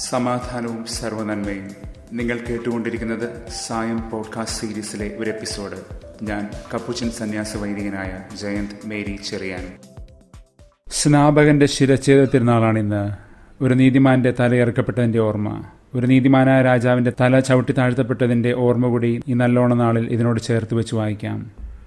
സമാധാനവും സർവനന്മയും നിങ്ങൾ കേട്ടുകൊണ്ടിരിക്കുന്നത് സായം പോഡ്കാസ്റ്റ് സീരീസിലെ ഒരു എപ്പിസോഡ് ഞാൻ കപ്പുച്ചൻ സന്യാസ വൈദികനായ ജയന്ത് മേരി ചെറിയാൻ സ്നാപകന്റെ ശിരച്ഛേദ തിരുനാളാണിന്ന് ഒരു നീതിമാന്റെ തലയിറക്കപ്പെട്ടതിന്റെ ഓർമ്മ ഒരു നീതിമാനായ രാജാവിന്റെ തല ചവിട്ടി താഴ്ത്തപ്പെട്ടതിന്റെ ഓർമ്മ കൂടി ഈ നല്ലോണ നാളിൽ ഇതിനോട് ചേർത്ത് വെച്ച് വായിക്കാം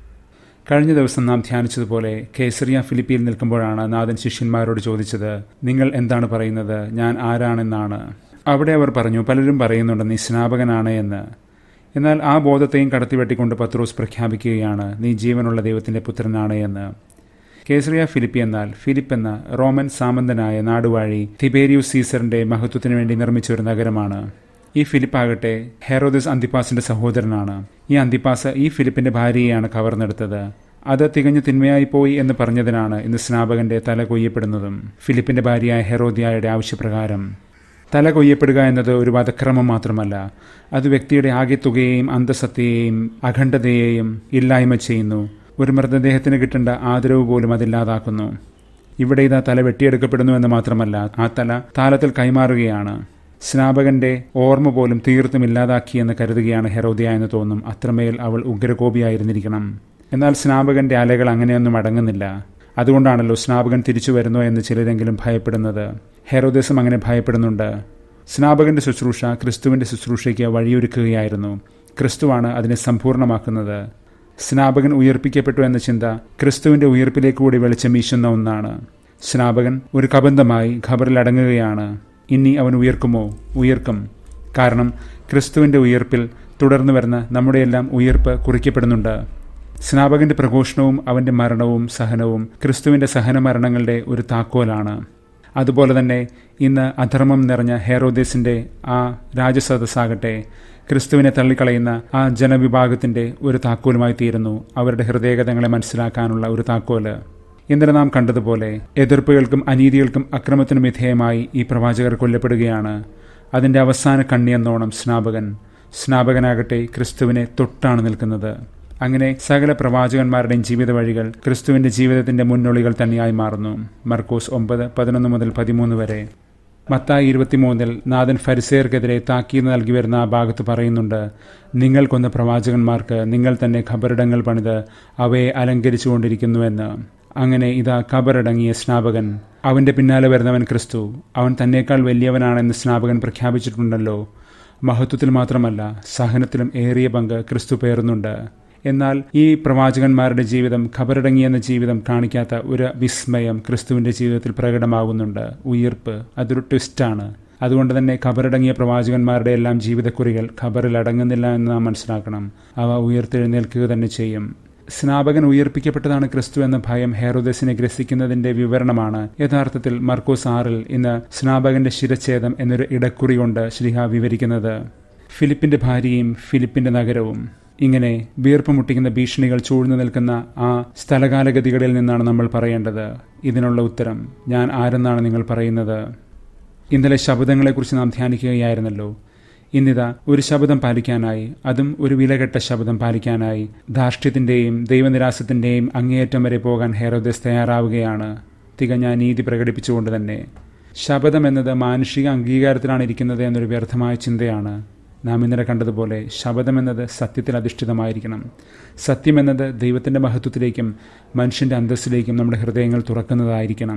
കഴിഞ്ഞ ദിവസം നാം ധ്യാനിച്ചതുപോലെ കേസറിയ ഫിലിപ്പിയിൽ നിൽക്കുമ്പോഴാണ് നാഥൻ ശിഷ്യന്മാരോട് ചോദിച്ചത് നിങ്ങൾ എന്താണ് പറയുന്നത് ഞാൻ ആരാണെന്നാണ് അവിടെ അവർ പറഞ്ഞു പലരും പറയുന്നുണ്ട് നീ സ്നാപകനാണ് എന്ന് എന്നാൽ ആ ബോധത്തെയും കടത്തിവെട്ടിക്കൊണ്ട് പത്രോസ് പ്രഖ്യാപിക്കുകയാണ് നീ ജീവനുള്ള ദൈവത്തിന്റെ പുത്രനാണ് എന്ന് കേസറിയ ഫിലിപ്പി എന്നാൽ ഫിലിപ്പ് എന്ന റോമൻ സാമന്തനായ നാടുവാഴി തിബേരിയൂസ് സീസറിന്റെ മഹത്വത്തിനു വേണ്ടി നിർമ്മിച്ച ഒരു നഗരമാണ് ഈ ഫിലിപ്പാകട്ടെ ഹെറോദിസ് അന്തിപ്പാസിന്റെ സഹോദരനാണ് ഈ അന്തിപ്പാസ് ഈ ഫിലിപ്പിന്റെ ഭാര്യയെയാണ് കവർന്നെടുത്തത് അത് തികഞ്ഞു തിന്മയായി പോയി എന്ന് പറഞ്ഞതിനാണ് ഇന്ന് സ്നാപകന്റെ തല കൊയ്യപ്പെടുന്നതും ഫിലിപ്പിന്റെ ഭാര്യയായ ഹെറോദിയായുടെ ആവശ്യപ്രകാരം തല കൊയ്യപ്പെടുക എന്നത് ഒരു വധക്രമം മാത്രമല്ല അത് വ്യക്തിയുടെ ആകെത്തുകയെയും അന്തസത്തയെയും അഖണ്ഡതയെയും ഇല്ലായ്മ ചെയ്യുന്നു ഒരു മൃതദേഹത്തിന് കിട്ടേണ്ട ആദരവ് പോലും അതില്ലാതാക്കുന്നു ഇവിടെ ഇതാ തല വെട്ടിയെടുക്കപ്പെടുന്നു എന്ന് മാത്രമല്ല ആ തല താലത്തിൽ കൈമാറുകയാണ് സ്നാപകന്റെ ഓർമ്മ പോലും തീർത്തും ഇല്ലാതാക്കിയെന്ന് കരുതുകയാണ് ഹെറോദിയ എന്ന് തോന്നും അത്രമേൽ അവൾ ഉഗ്രകോപിയായിരുന്നിരിക്കണം എന്നാൽ സ്നാപകന്റെ അലകൾ അങ്ങനെയൊന്നും അടങ്ങുന്നില്ല അതുകൊണ്ടാണല്ലോ സ്നാപകൻ തിരിച്ചു വരുന്നോ എന്ന് ചിലരെങ്കിലും ഭയപ്പെടുന്നത് ഹെറോദേസം അങ്ങനെ ഭയപ്പെടുന്നുണ്ട് സ്നാപകന്റെ ശുശ്രൂഷ ക്രിസ്തുവിന്റെ ശുശ്രൂഷയ്ക്ക് വഴിയൊരുക്കുകയായിരുന്നു ക്രിസ്തുവാണ് അതിനെ സമ്പൂർണ്ണമാക്കുന്നത് സ്നാപകൻ ഉയർപ്പിക്കപ്പെട്ടു എന്ന ചിന്ത ക്രിസ്തുവിന്റെ ഉയർപ്പിലേക്ക് കൂടി വെളിച്ചം വീശുന്ന ഒന്നാണ് സ്നാപകൻ ഒരു കബന്ധമായി ഖബറിൽ അടങ്ങുകയാണ് ഇനി അവൻ ഉയർക്കുമോ ഉയർക്കും കാരണം ക്രിസ്തുവിന്റെ ഉയർപ്പിൽ തുടർന്നു വരുന്ന നമ്മുടെയെല്ലാം ഉയർപ്പ് കുറിക്കപ്പെടുന്നുണ്ട് സ്നാപകന്റെ പ്രഘോഷണവും അവന്റെ മരണവും സഹനവും ക്രിസ്തുവിന്റെ സഹനമരണങ്ങളുടെ ഒരു താക്കോലാണ് അതുപോലെ തന്നെ ഇന്ന് അധർമ്മം നിറഞ്ഞ ഹേറോദേസിന്റെ ആ രാജസദസ്സാകട്ടെ ക്രിസ്തുവിനെ തള്ളിക്കളയുന്ന ആ ജനവിഭാഗത്തിന്റെ ഒരു താക്കോലുമായി തീരുന്നു അവരുടെ ഹൃദയഗതങ്ങളെ മനസ്സിലാക്കാനുള്ള ഒരു താക്കോല് ഇന്നലെ നാം കണ്ടതുപോലെ എതിർപ്പുകൾക്കും അനീതികൾക്കും അക്രമത്തിനും വിധേയമായി ഈ പ്രവാചകർ കൊല്ലപ്പെടുകയാണ് അതിന്റെ അവസാന കണ്ണിയെന്നോണം സ്നാപകൻ സ്നാപകനാകട്ടെ ക്രിസ്തുവിനെ തൊട്ടാണ് നിൽക്കുന്നത് അങ്ങനെ സകല പ്രവാചകന്മാരുടെയും ജീവിത വഴികൾ ക്രിസ്തുവിന്റെ ജീവിതത്തിന്റെ മുന്നൊളികൾ തന്നെയായി മാറുന്നു മർക്കോസ് ഒമ്പത് പതിനൊന്ന് മുതൽ പതിമൂന്ന് വരെ മത്തായി ഇരുപത്തിമൂന്നിൽ നാഥൻ ഫരിസേർക്കെതിരെ താക്കീത് നൽകി വരുന്ന ആ ഭാഗത്ത് പറയുന്നുണ്ട് നിങ്ങൾ കൊന്ന പ്രവാചകന്മാർക്ക് നിങ്ങൾ തന്നെ ഖബറിടങ്ങൾ പണിത് അവയെ അലങ്കരിച്ചുകൊണ്ടിരിക്കുന്നുവെന്ന് അങ്ങനെ ഇതാ ഖബറടങ്ങിയ സ്നാപകൻ അവന്റെ പിന്നാലെ വരുന്നവൻ ക്രിസ്തു അവൻ തന്നേക്കാൾ വലിയവനാണെന്ന് സ്നാപകൻ പ്രഖ്യാപിച്ചിട്ടുണ്ടല്ലോ മഹത്വത്തിൽ മാത്രമല്ല സഹനത്തിലും ഏറിയ പങ്ക് ക്രിസ്തു പേറുന്നുണ്ട് എന്നാൽ ഈ പ്രവാചകന്മാരുടെ ജീവിതം ഖബറടങ്ങിയെന്ന ജീവിതം കാണിക്കാത്ത ഒരു വിസ്മയം ക്രിസ്തുവിന്റെ ജീവിതത്തിൽ പ്രകടമാകുന്നുണ്ട് ഉയർപ്പ് അതൊരു ട്വിസ്റ്റാണ് അതുകൊണ്ട് തന്നെ ഖബറടങ്ങിയ പ്രവാചകന്മാരുടെ എല്ലാം ജീവിതക്കുറികൾ ഖബറിൽ അടങ്ങുന്നില്ല എന്ന് നാം മനസ്സിലാക്കണം അവ ഉയർത്തെഴുന്നേൽക്കുക തന്നെ ചെയ്യും സ്നാപകൻ ഉയർപ്പിക്കപ്പെട്ടതാണ് ക്രിസ്തു എന്ന ഭയം ഹെറോദസിനെ ഗ്രസിക്കുന്നതിന്റെ വിവരണമാണ് യഥാർത്ഥത്തിൽ മർക്കോസ് ആറിൽ ഇന്ന് സ്നാപകന്റെ ശിരച്ഛേദം എന്നൊരു ഇടക്കുറി കൊണ്ട് ശ്രീഹ വിവരിക്കുന്നത് ഫിലിപ്പിന്റെ ഭാര്യയും ഫിലിപ്പിന്റെ നഗരവും ഇങ്ങനെ വീർപ്പ് മുട്ടിക്കുന്ന ഭീഷണികൾ ചൂഴ്ന്നു നിൽക്കുന്ന ആ സ്ഥലകാലഗതികളിൽ നിന്നാണ് നമ്മൾ പറയേണ്ടത് ഇതിനുള്ള ഉത്തരം ഞാൻ ആരെന്നാണ് നിങ്ങൾ പറയുന്നത് ഇന്നലെ ശബ്ദങ്ങളെക്കുറിച്ച് നാം ധ്യാനിക്കുകയായിരുന്നല്ലോ ഇന്നിതാ ഒരു ശബ്ദം പാലിക്കാനായി അതും ഒരു വിലകെട്ട ശബ്ദം പാലിക്കാനായി ധാർഷ്ട്യത്തിന്റെയും ദൈവനിരാസത്തിന്റെയും അങ്ങേയറ്റം വരെ പോകാൻ ഹെറോദസ് തയ്യാറാവുകയാണ് തികഞ്ഞ നീതി പ്രകടിപ്പിച്ചുകൊണ്ട് തന്നെ ശബ്ദം എന്നത് മാനുഷിക അംഗീകാരത്തിലാണ് ഇരിക്കുന്നത് എന്നൊരു വ്യർത്ഥമായ ചിന്തയാണ് നാം ഇന്നലെ കണ്ടതുപോലെ ശബദം എന്നത് സത്യത്തിൽ അധിഷ്ഠിതമായിരിക്കണം സത്യം എന്നത് ദൈവത്തിൻ്റെ മഹത്വത്തിലേക്കും മനുഷ്യൻ്റെ അന്തസ്സിലേക്കും നമ്മുടെ ഹൃദയങ്ങൾ തുറക്കുന്നതായിരിക്കണം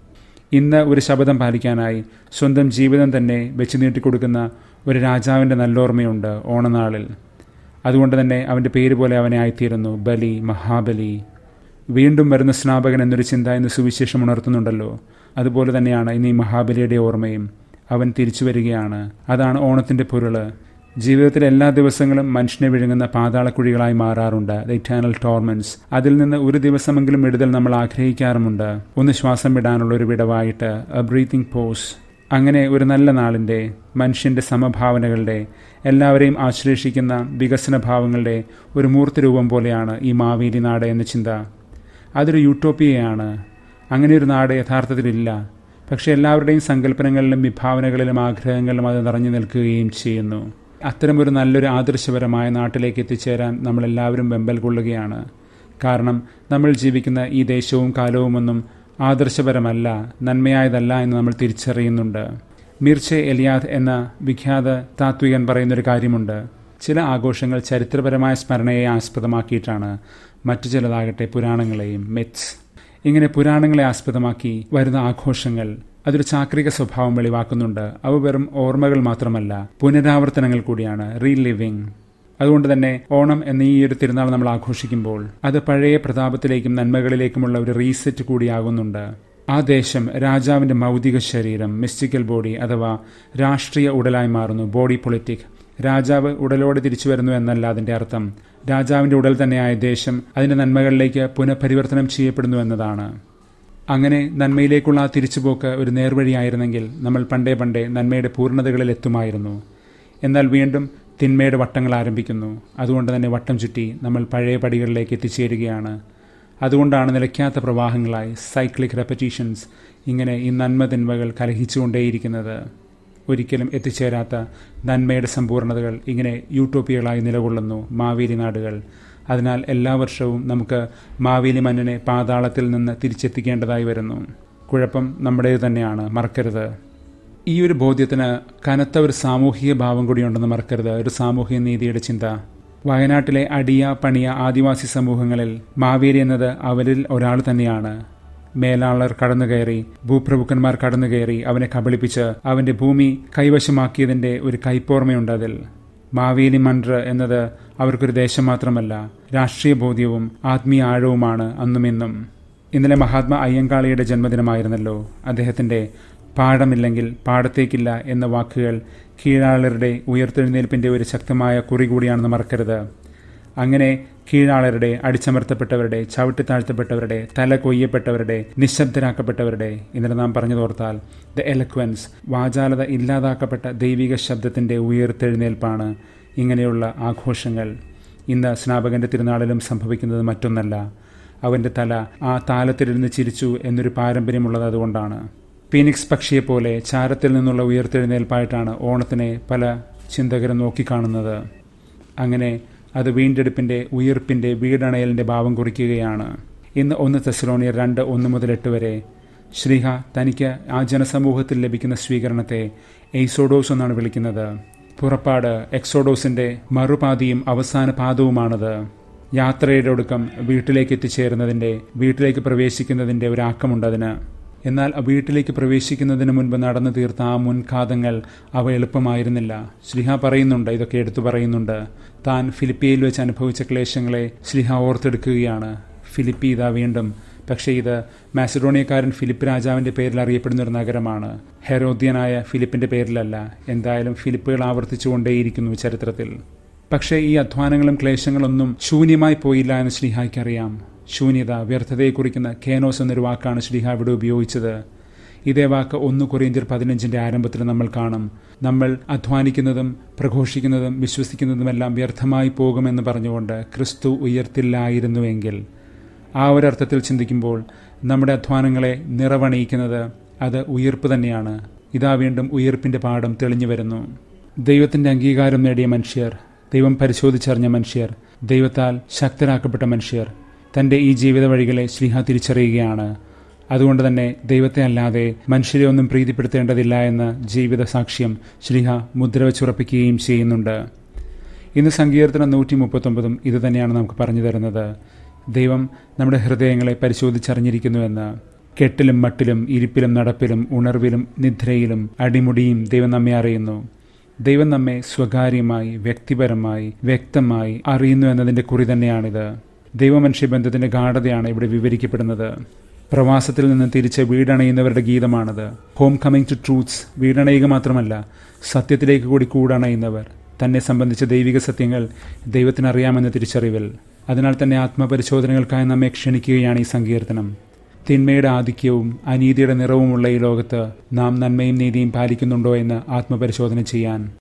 ഇന്ന് ഒരു ശബദം പാലിക്കാനായി സ്വന്തം ജീവിതം തന്നെ വെച്ച് നീട്ടിക്കൊടുക്കുന്ന ഒരു രാജാവിൻ്റെ നല്ലോർമ്മയുണ്ട് ഓണനാളിൽ അതുകൊണ്ട് തന്നെ അവൻ്റെ പേര് പോലെ അവനെ ആയിത്തീരുന്നു ബലി മഹാബലി വീണ്ടും വരുന്ന സ്നാപകൻ എന്നൊരു ചിന്ത ഇന്ന് സുവിശേഷം ഉണർത്തുന്നുണ്ടല്ലോ അതുപോലെ തന്നെയാണ് ഇന്ന് ഈ മഹാബലിയുടെ ഓർമ്മയും അവൻ തിരിച്ചു വരികയാണ് അതാണ് ഓണത്തിൻ്റെ പൊരുള് ജീവിതത്തിലെ എല്ലാ ദിവസങ്ങളും മനുഷ്യനെ വിഴുങ്ങുന്ന പാതാളക്കുഴികളായി മാറാറുണ്ട് ദ ഇറ്റേണൽ ടോർമെന്റ്സ് അതിൽ നിന്ന് ഒരു ദിവസമെങ്കിലും വിടുതൽ നമ്മൾ ആഗ്രഹിക്കാറുമുണ്ട് ഒന്ന് ശ്വാസം വിടാനുള്ള ഒരു വിടവായിട്ട് എ ബ്രീത്തിങ് പോസ് അങ്ങനെ ഒരു നല്ല നാളിൻ്റെ മനുഷ്യൻ്റെ സമഭാവനകളുടെ എല്ലാവരെയും ആശ്ലേഷിക്കുന്ന വികസന ഭാവങ്ങളുടെ ഒരു മൂർത്തരൂപം പോലെയാണ് ഈ മാവേലി നാട് എന്ന ചിന്ത അതൊരു യൂട്ടോപ്പിയയാണ് അങ്ങനെ ഒരു നാട് യഥാർത്ഥത്തിലില്ല പക്ഷേ എല്ലാവരുടെയും സങ്കല്പനങ്ങളിലും വിഭാവനകളിലും ആഗ്രഹങ്ങളിലും അത് നിറഞ്ഞു നിൽക്കുകയും ചെയ്യുന്നു അത്തരമൊരു നല്ലൊരു ആദർശപരമായ നാട്ടിലേക്ക് എത്തിച്ചേരാൻ നമ്മളെല്ലാവരും വെമ്പൽ കൊള്ളുകയാണ് കാരണം നമ്മൾ ജീവിക്കുന്ന ഈ ദേശവും കാലവുമൊന്നും ആദർശപരമല്ല നന്മയായതല്ല എന്ന് നമ്മൾ തിരിച്ചറിയുന്നുണ്ട് മിർച്ചെ എലിയാദ് എന്ന വിഖ്യാത താത്വികൻ പറയുന്നൊരു കാര്യമുണ്ട് ചില ആഘോഷങ്ങൾ ചരിത്രപരമായ സ്മരണയെ ആസ്പദമാക്കിയിട്ടാണ് മറ്റു ചിലതാകട്ടെ പുരാണങ്ങളെയും മിത്സ് ഇങ്ങനെ പുരാണങ്ങളെ ആസ്പദമാക്കി വരുന്ന ആഘോഷങ്ങൾ അതൊരു ചാക്രിക സ്വഭാവം വെളിവാക്കുന്നുണ്ട് അവ വെറും ഓർമ്മകൾ മാത്രമല്ല പുനരാവർത്തനങ്ങൾ കൂടിയാണ് റീലിവിംഗ് അതുകൊണ്ട് തന്നെ ഓണം എന്ന ഈ ഒരു തിരുനാൾ നമ്മൾ ആഘോഷിക്കുമ്പോൾ അത് പഴയ പ്രതാപത്തിലേക്കും നന്മകളിലേക്കുമുള്ള ഒരു റീസെറ്റ് കൂടിയാകുന്നുണ്ട് ആ ദേശം രാജാവിന്റെ മൗതിക ശരീരം മിസ്റ്റിക്കൽ ബോഡി അഥവാ രാഷ്ട്രീയ ഉടലായി മാറുന്നു ബോഡി പൊളിറ്റിക് രാജാവ് ഉടലോടെ തിരിച്ചു വരുന്നു എന്നല്ല അതിന്റെ അർത്ഥം രാജാവിന്റെ ഉടൽ തന്നെയായ ദേശം അതിന്റെ നന്മകളിലേക്ക് പുനഃപരിവർത്തനം ചെയ്യപ്പെടുന്നു എന്നതാണ് അങ്ങനെ നന്മയിലേക്കുള്ള ആ തിരിച്ചുപോക്ക് ഒരു നേർവഴിയായിരുന്നെങ്കിൽ നമ്മൾ പണ്ടേ പണ്ടേ നന്മയുടെ പൂർണ്ണതകളിൽ എത്തുമായിരുന്നു എന്നാൽ വീണ്ടും തിന്മയുടെ വട്ടങ്ങൾ ആരംഭിക്കുന്നു അതുകൊണ്ട് തന്നെ വട്ടം ചുറ്റി നമ്മൾ പഴയ പടികളിലേക്ക് എത്തിച്ചേരുകയാണ് അതുകൊണ്ടാണ് നിലയ്ക്കാത്ത പ്രവാഹങ്ങളായി സൈക്ലിക് റെപ്പറ്റീഷൻസ് ഇങ്ങനെ ഈ നന്മ തിന്മകൾ കലഹിച്ചുകൊണ്ടേയിരിക്കുന്നത് ഒരിക്കലും എത്തിച്ചേരാത്ത നന്മയുടെ സമ്പൂർണ്ണതകൾ ഇങ്ങനെ യൂട്ടോപ്പിയകളായി നിലകൊള്ളുന്നു മാവേലി നാടുകൾ അതിനാൽ എല്ലാ വർഷവും നമുക്ക് മാവേലി മന്നനെ പാതാളത്തിൽ നിന്ന് തിരിച്ചെത്തിക്കേണ്ടതായി വരുന്നു കുഴപ്പം നമ്മുടേത് തന്നെയാണ് മറക്കരുത് ഈ ഒരു ബോധ്യത്തിന് കനത്ത ഒരു സാമൂഹിക ഭാവം കൂടിയുണ്ടെന്ന് മറക്കരുത് ഒരു സാമൂഹിക നീതിയുടെ ചിന്ത വയനാട്ടിലെ അടിയ പണിയ ആദിവാസി സമൂഹങ്ങളിൽ മാവേലി എന്നത് അവരിൽ ഒരാൾ തന്നെയാണ് മേലാളർ കടന്നുകയറി ഭൂപ്രഭുക്കന്മാർ കടന്നുകയറി അവനെ കബളിപ്പിച്ച് അവന്റെ ഭൂമി കൈവശമാക്കിയതിന്റെ ഒരു കൈപ്പോർമയുണ്ട് അതിൽ മാവേലി മണ്ട്ര എന്നത് അവർക്കൊരു ദേശം മാത്രമല്ല രാഷ്ട്രീയ ബോധ്യവും ആത്മീയ ആഴവുമാണ് അന്നും ഇന്നും ഇന്നലെ മഹാത്മാ അയ്യങ്കാളിയുടെ ജന്മദിനമായിരുന്നല്ലോ അദ്ദേഹത്തിന്റെ പാഠമില്ലെങ്കിൽ പാടത്തേക്കില്ല എന്ന വാക്കുകൾ കീഴാളരുടെ ഉയർത്തെഴുന്നേൽപ്പിന്റെ ഒരു ശക്തമായ കുറി കൂടിയാണെന്ന് മറക്കരുത് അങ്ങനെ കീഴാളരുടെ അടിച്ചമർത്തപ്പെട്ടവരുടെ ചവിട്ടി താഴ്ത്തപ്പെട്ടവരുടെ തല കൊയ്യപ്പെട്ടവരുടെ നിശബ്ദരാക്കപ്പെട്ടവരുടെ ഇന്നലെ നാം പറഞ്ഞു തോർത്താൽ ദ എലക്വൻസ് വാചാലത ഇല്ലാതാക്കപ്പെട്ട ദൈവിക ശബ്ദത്തിന്റെ ഉയർത്തെഴുന്നേൽപ്പാണ് ഇങ്ങനെയുള്ള ആഘോഷങ്ങൾ ഇന്ന് സ്നാപകന്റെ തിരുനാളിലും സംഭവിക്കുന്നത് മറ്റൊന്നല്ല അവന്റെ തല ആ താലത്തിലിരുന്ന് ചിരിച്ചു എന്നൊരു പാരമ്പര്യമുള്ളത് അതുകൊണ്ടാണ് ഫീനിക്സ് പക്ഷിയെപ്പോലെ ചാരത്തിൽ നിന്നുള്ള ഉയർത്തെഴുന്നേൽപ്പായിട്ടാണ് ഓണത്തിനെ പല ചിന്തകരും നോക്കിക്കാണുന്നത് അങ്ങനെ അത് വീണ്ടെടുപ്പിന്റെ ഉയർപ്പിന്റെ വീടണയലിന്റെ ഭാവം കുറിക്കുകയാണ് ഇന്ന് ഒന്ന് തെസലോണിയർ രണ്ട് ഒന്ന് മുതൽ എട്ട് വരെ ശ്രീഹ തനിക്ക് ആ ജനസമൂഹത്തിൽ ലഭിക്കുന്ന സ്വീകരണത്തെ എയ്സോഡോസ് എന്നാണ് വിളിക്കുന്നത് പുറപ്പാട് എക്സോഡോസിന്റെ മറുപാതിയും അവസാന പാദവുമാണത് യാത്രയുടെ ഒടുക്കം വീട്ടിലേക്ക് എത്തിച്ചേരുന്നതിന്റെ വീട്ടിലേക്ക് പ്രവേശിക്കുന്നതിന്റെ ഒരു ആക്കമുണ്ടതിന് എന്നാൽ വീട്ടിലേക്ക് പ്രവേശിക്കുന്നതിന് മുൻപ് നടന്നു തീർത്ത ആ മുൻഘാതങ്ങൾ അവ എളുപ്പമായിരുന്നില്ല ശ്രീഹ പറയുന്നുണ്ട് ഇതൊക്കെ എടുത്തു പറയുന്നുണ്ട് താൻ ഫിലിപ്പിയയിൽ വെച്ച് അനുഭവിച്ച ക്ലേശങ്ങളെ ശ്രീഹ ഓർത്തെടുക്കുകയാണ് ഫിലിപ്പി ഇതാ വീണ്ടും പക്ഷേ ഇത് മാസിഡോണിയക്കാരൻ ഫിലിപ്പ് രാജാവിന്റെ പേരിൽ അറിയപ്പെടുന്ന ഒരു നഗരമാണ് ഹെരോദ്യനായ ഫിലിപ്പിന്റെ പേരിലല്ല എന്തായാലും ഫിലിപ്പുകൾ ആവർത്തിച്ചുകൊണ്ടേയിരിക്കുന്നു ചരിത്രത്തിൽ പക്ഷേ ഈ അധ്വാനങ്ങളും ക്ലേശങ്ങളൊന്നും ശൂന്യമായി പോയില്ല എന്ന് ശ്രീഹായ്ക്കറിയാം ശൂന്യത വ്യർത്ഥതയെ കുറിക്കുന്ന കേനോസ് എന്നൊരു വാക്കാണ് ശ്രീഹ ഇവിടെ ഉപയോഗിച്ചത് ഇതേ വാക്ക് ഒന്ന് കൊറിയഞ്ചർ പതിനഞ്ചിന്റെ ആരംഭത്തിൽ നമ്മൾ കാണും നമ്മൾ അധ്വാനിക്കുന്നതും പ്രഘോഷിക്കുന്നതും വിശ്വസിക്കുന്നതുമെല്ലാം വ്യർത്ഥമായി പോകുമെന്ന് പറഞ്ഞുകൊണ്ട് ക്രിസ്തു ഉയർത്തില്ലായിരുന്നുവെങ്കിൽ ആ ഒരർത്ഥത്തിൽ ചിന്തിക്കുമ്പോൾ നമ്മുടെ അധ്വാനങ്ങളെ നിറവണിയിക്കുന്നത് അത് ഉയർപ്പ് തന്നെയാണ് ഇതാ വീണ്ടും ഉയർപ്പിന്റെ പാഠം തെളിഞ്ഞു വരുന്നു ദൈവത്തിന്റെ അംഗീകാരം നേടിയ മനുഷ്യർ ദൈവം പരിശോധിച്ചറിഞ്ഞ മനുഷ്യർ ദൈവത്താൽ ശക്തരാക്കപ്പെട്ട മനുഷ്യർ തന്റെ ഈ ജീവിത വഴികളെ ശ്രീഹ തിരിച്ചറിയുകയാണ് അതുകൊണ്ട് തന്നെ ദൈവത്തെ അല്ലാതെ മനുഷ്യരെ ഒന്നും പ്രീതിപ്പെടുത്തേണ്ടതില്ല എന്ന ജീവിത സാക്ഷ്യം ശ്രീഹ മുദ്ര വെച്ചുറപ്പിക്കുകയും ചെയ്യുന്നുണ്ട് ഇന്ന് സങ്കീർത്തനം നൂറ്റി മുപ്പത്തൊമ്പതും ഇത് തന്നെയാണ് നമുക്ക് പറഞ്ഞു തരുന്നത് ദൈവം നമ്മുടെ ഹൃദയങ്ങളെ പരിശോധിച്ചറിഞ്ഞിരിക്കുന്നുവെന്ന് കെട്ടിലും മട്ടിലും ഇരിപ്പിലും നടപ്പിലും ഉണർവിലും നിദ്രയിലും അടിമുടിയും ദൈവം നമ്മെ അറിയുന്നു ദൈവം നമ്മെ സ്വകാര്യമായി വ്യക്തിപരമായി വ്യക്തമായി അറിയുന്നു എന്നതിന്റെ കുറി തന്നെയാണിത് ദൈവമനുഷ്യ ബന്ധത്തിന്റെ ഗാഠതയാണ് ഇവിടെ വിവരിക്കപ്പെടുന്നത് പ്രവാസത്തിൽ നിന്ന് തിരിച്ച് വീടണയുന്നവരുടെ ഗീതമാണത് ഹോം കമ്മിങ് ടു ട്രൂത്ത്സ് വീടണയുക മാത്രമല്ല സത്യത്തിലേക്ക് കൂടി കൂടണയുന്നവർ തന്നെ സംബന്ധിച്ച ദൈവിക സത്യങ്ങൾ ദൈവത്തിനറിയാമെന്ന തിരിച്ചറിവിൽ അതിനാൽ തന്നെ ആത്മപരിശോധനകൾക്കായി നമ്മെ ക്ഷണിക്കുകയാണ് ഈ സങ്കീർത്തനം തിന്മയുടെ ആധിക്യവും അനീതിയുടെ നിറവുമുള്ള ഈ ലോകത്ത് നാം നന്മയും നീതിയും പാലിക്കുന്നുണ്ടോ എന്ന് ആത്മപരിശോധന ചെയ്യാൻ